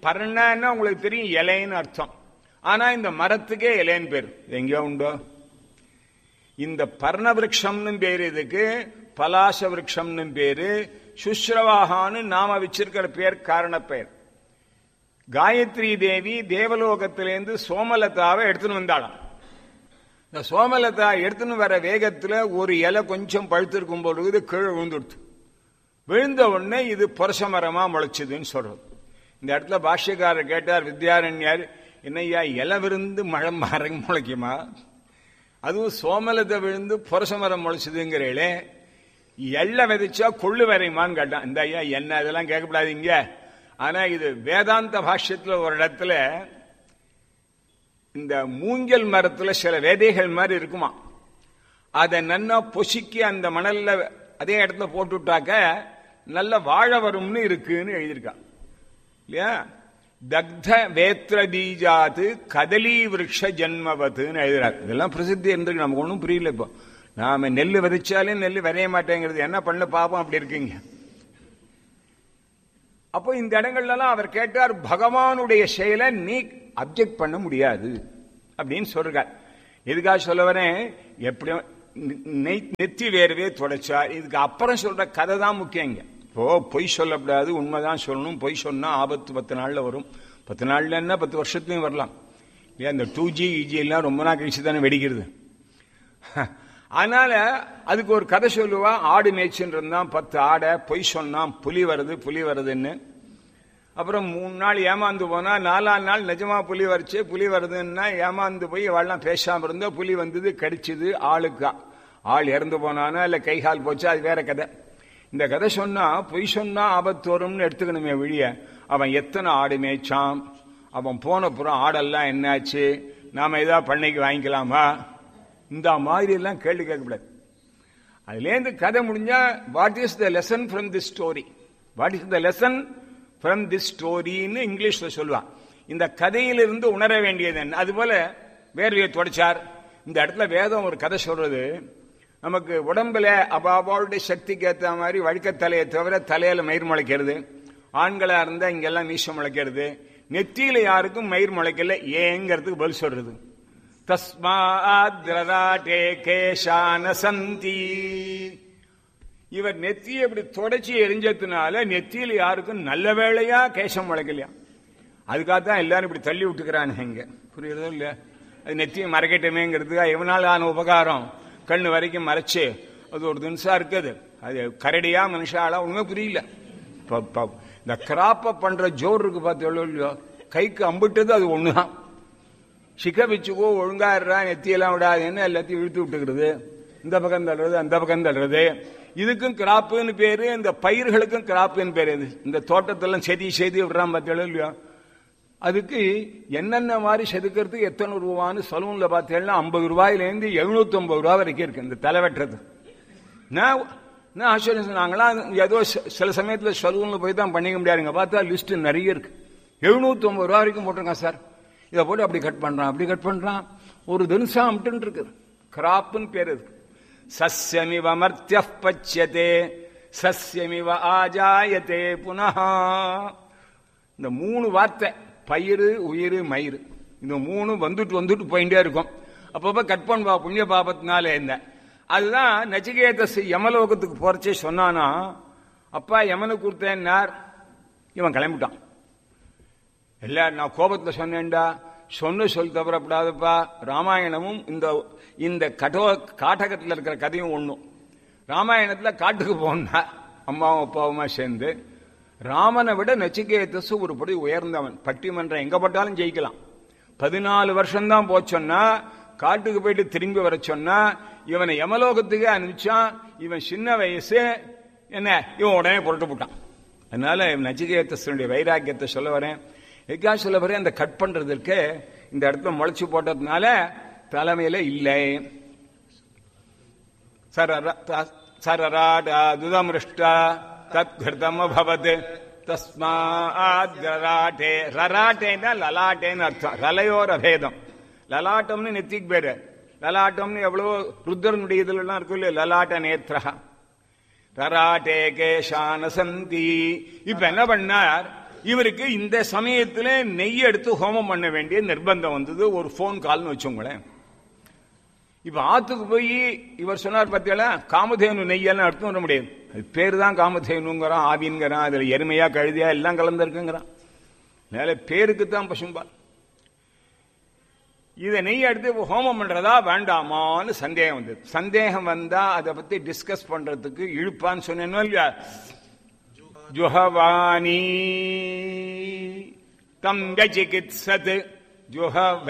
பர்ணன்னா உங்களுக்கு தெரியும் இலைன்னு அர்த்தம் ஆனா இந்த மரத்துக்கே இலைன்னு பேர் இது எங்கேயோ உண்டோ இந்த பர்ண விரக்ஷம்னு பேரு இதுக்கு பலாச விரக்ஷம்னு பேரு சுஸ்ரவாகான்னு நாம வச்சிருக்கிற பேர் காரண பெயர் காயத்ரி தேவி தேவலோகத்திலேருந்து சோமலதாவை எடுத்துன்னு வந்தாளாம் இந்த சோமலதா எடுத்துன்னு வர வேகத்துல ஒரு இலை கொஞ்சம் பழுத்திருக்கும் பொழுது கீழே விழுந்துடுத்து விழுந்த உடனே இது புரச மரமா முளைச்சதுன்னு சொல்றது இந்த இடத்துல பாஷ்யக்காரர் கேட்டார் வித்யாரண்யார் என்னய்யா இலை விருந்து மழை மரம் முளைக்குமா அதுவும் சோமலத்தை விழுந்து புரச மரம் முளைச்சதுங்கிறீங்களே எள்ள விதைச்சா கொள்ளு வரையுமான்னு கேட்டான் இந்த ஐயா என்ன இதெல்லாம் கேட்கக்கூடாதீங்க ஆனா இது வேதாந்த பாஷ்யத்துல ஒரு இடத்துல இந்த மூங்கல் மரத்துல சில விதைகள் மாதிரி இருக்குமா அதை நன்னா பொசுக்கி அந்த மணல்ல அதே இடத்துல போட்டுவிட்டாக்க நல்ல வாழ வரும்னு இருக்குன்னு எழுதியிருக்கா இல்லையா தக்த வேத்திர பீஜாத்து கதலி விரக்ஷ ஜன்மவத்துன்னு எழுதுறாரு இதெல்லாம் பிரசித்தி இருந்திருக்கு நமக்கு ஒன்றும் புரியல இப்போ நாம நெல் விதைச்சாலே நெல் விதைய மாட்டேங்கிறது என்ன பண்ண பாப்போம் அப்படி இருக்கீங்க அப்போ இந்த இடங்கள்லாம் அவர் கேட்டார் பகவானுடைய செயலை நீ அப்செக்ட் பண்ண முடியாது அப்படின்னு சொல்றார் எதுக்காக சொல்ல வரேன் எப்படியும் நெத்தி வேர்வே தொடச்சார் இதுக்கு அப்புறம் சொல்ற கதை தான் முக்கியம் இங்க இப்போ பொய் சொல்லக்கூடாது உண்மைதான் சொல்லணும் பொய் சொன்னா ஆபத்து பத்து நாள்ல வரும் பத்து நாள்ல என்ன பத்து வருஷத்துலயும் வரலாம் இல்லையா இந்த டூ ஜி இஜி எல்லாம் ரொம்ப நாள் கழிச்சு தானே வெடிக்கிறது அதனால அதுக்கு ஒரு கதை சொல்லுவா ஆடு மேய்ச்சின்னு இருந்தான் பத்து ஆடை பொய் சொன்னான் புலி வருது புலி வருதுன்னு அப்புறம் மூணு நாள் ஏமாந்து போனா நாலாம் நாள் நிஜமா புலி வரைச்சு புலி வருதுன்னா ஏமாந்து போய் அவள்லாம் பேசாம இருந்தா புலி வந்தது கடிச்சது ஆளுக்கா ஆள் இறந்து போனானா இல்ல கை கால் போச்சு அது வேற கதை இந்த கதை சொன்னா பொய் சொன்னா ஆபத்து வரும்னு எடுத்துக்கணுமே வெளிய அவன் எத்தனை ஆடு மேய்ச்சான் அவன் போன புறம் ஆடெல்லாம் என்னாச்சு நாம ஏதாவது பண்ணைக்கு வாங்கிக்கலாமா இந்த மாதிரி எல்லாம் கேள்வி கேட்கக்கூடாது அதுலேருந்து கதை முடிஞ்சா what is the lesson from the story what is the lesson from the ஸ்டோரின்னு இங்கிலீஷ்ல சொல்லுவான் இந்த கதையிலிருந்து உணர வேண்டியது என்ன அதுபோல வேர்வையை தொடச்சார் இந்த இடத்துல வேதம் ஒரு கதை சொல்றது நமக்கு உடம்புல அபாபாவுடைய சக்திக்கு ஏற்ற மாதிரி வழுக்க தலையை தவிர தலையில மயிர் முளைக்கிறது ஆண்களா இருந்தா இங்கெல்லாம் மீசம் முளைக்கிறது நெத்தியில யாருக்கும் மயிர் முளைக்கல ஏங்கிறதுக்கு பதில் சொல்றது தஸ்மாத்ரராட்டே கேஷான சந்தி இவர் நெத்தியை இப்படி தொடச்சி எரிஞ்சதுனால நெத்தியில யாருக்கும் நல்ல வேளையா கேசம் முளைக்கலையா அதுக்காகத்தான் எல்லாரும் இப்படி தள்ளி விட்டுக்கிறானுங்க இங்க புரியுறதோ இல்ல அது நெத்தியை மறைக்கட்டுமேங்கிறதுக்காக எவனால் ஆன உபகாரம் கண்ணு வரைக்கும் மறைச்சு அது ஒரு தினசா இருக்குது அது கரடியா மனுஷாலா ஒண்ணுமே புரியல இந்த கிராப்ப பண்ற ஜோர் இருக்கு பார்த்தோம் இல்லையோ கைக்கு அம்பிட்டது அது ஒண்ணுதான் சிக்க வச்சுக்கோ ஒழுங்கா இருறா நெத்தியெல்லாம் விடாதுன்னு எல்லாத்தையும் இழுத்து விட்டுக்கிறது இந்த பக்கம் தள்ளுறது அந்த பக்கம் தள்ளுறது இதுக்கும் கிராப்புன்னு பேரு இந்த பயிர்களுக்கும் கிராப்புன்னு பேரு இந்த தோட்டத்தெல்லாம் செதி செய்தி விடுறான் பார்த்தீங்களோ இல்லையோ அதுக்கு என்னென்ன மாதிரி செதுக்கிறதுக்கு எத்தனை ரூபான்னு சலூன்ல பார்த்தீங்கன்னா ஐம்பது ரூபாயிலேருந்து எழுநூத்தி ஐம்பது ரூபா வரைக்கும் இருக்கு இந்த தலை வெட்டுறது நான் நான் ஆச்சரியம் நாங்களாம் ஏதோ சில சமயத்தில் சலூன்ல போய் தான் பண்ணிக்க முடியாதுங்க பார்த்தா லிஸ்ட் நிறைய இருக்கு எழுநூத்தி ஐம்பது ரூபா வரைக்கும் போட்டிருக்கேன் சார் இதை போட்டு அப்படி கட் பண்றான் அப்படி கட் பண்றான் ஒரு தினசா அம்ட்டு இருக்குது கிராப்னு பேர் இருக்கு சஸ்யமிவ மர்த்திய பச்சியதே சஸ்யமிவ ஆஜாயத்தே புனः இந்த மூணு வார்த்தை பயிறு உயிர் மயிறு இந்த மூணு வந்துட்டு வந்துட்டு போயிட்டே இருக்கும் அப்பப்ப கட் பண்ணுவா புண்ணிய பாபத்தினால என்ன அதுதான் நச்சிகேதஸ் யமலோகத்துக்கு போறச்சே சொன்னானா அப்பா யமனுக்கு கொடுத்தேன்னார் இவன் கிளம்பிட்டான் இல்ல நான் கோபத்துல சொன்னேன்டா சொன்ன சொல் தவறப்படாதப்பா ராமாயணமும் இந்த இந்த கடோ காட்டகத்தில் இருக்கிற கதையும் ஒண்ணும் ராமாயணத்துல காட்டுக்கு போனா அம்மாவும் அப்பாவுமா சேர்ந்து ராமனை விட நச்சிகேதஸ் ஒரு படி உயர்ந்தவன் பட்டிமன்றம் எங்க பட்டாலும் ஜெயிக்கலாம் பதினாலு வருஷம்தான் போச்சோன்னா காட்டுக்கு போயிட்டு திரும்பி வர சொன்னா இவனை யமலோகத்துக்கே அனுப்பிச்சான் இவன் சின்ன வயசு என்ன இவன் உடனே புரட்டு போட்டான் அதனால நச்சிகேதனுடைய வைராக்கியத்தை சொல்ல வரேன் எதுக்காக சொல்ல வரேன் அந்த கட் பண்றதுக்கு இந்த இடத்துல முளைச்சு போட்டதுனால தலைமையில இல்லை சரராடுதமிருஷ்டா தத்கிருதமபவத் தஸ்மாராட்டே ரராட்டேன்னா லலாட்டேன்னு அர்த்தம் ரலையோர பேதம் லலாட்டம்னு நெத்திக்கு பேரு லலாட்டம்னு எவ்வளவோ ருத்ரனுடைய இதுலாம் இருக்கும் இல்லையா லலாட்ட நேத்ரா ரராட்டே கேஷான சந்தி இப்ப என்ன பண்ணார் இவருக்கு இந்த சமயத்துல நெய் எடுத்து ஹோமம் பண்ண வேண்டிய நிர்பந்தம் வந்தது ஒரு ஃபோன் கால்னு வச்சோங்களேன் இப்ப ஆத்துக்கு போய் இவர் சொன்னார் பார்த்தீங்களா காமதேனு நெய்யெல்லாம் எடுத்து வர முடியாது அது பேர் தான் காமதேனுங்கிறான் ஆவின்கிறான் அதுல எருமையா கழுதியா எல்லாம் கலந்துருக்குங்கிறான் அதனால பேருக்கு தான் பசும்பால் இதை நெய் எடுத்து ஹோமம் பண்றதா வேண்டாமான்னு சந்தேகம் வந்தது சந்தேகம் வந்தா அதை பத்தி டிஸ்கஸ் பண்றதுக்கு இழுப்பான்னு சொன்னேன்னு இல்லையா ஜுஹவானி தம் யசிகித்சத் ஜுஹவ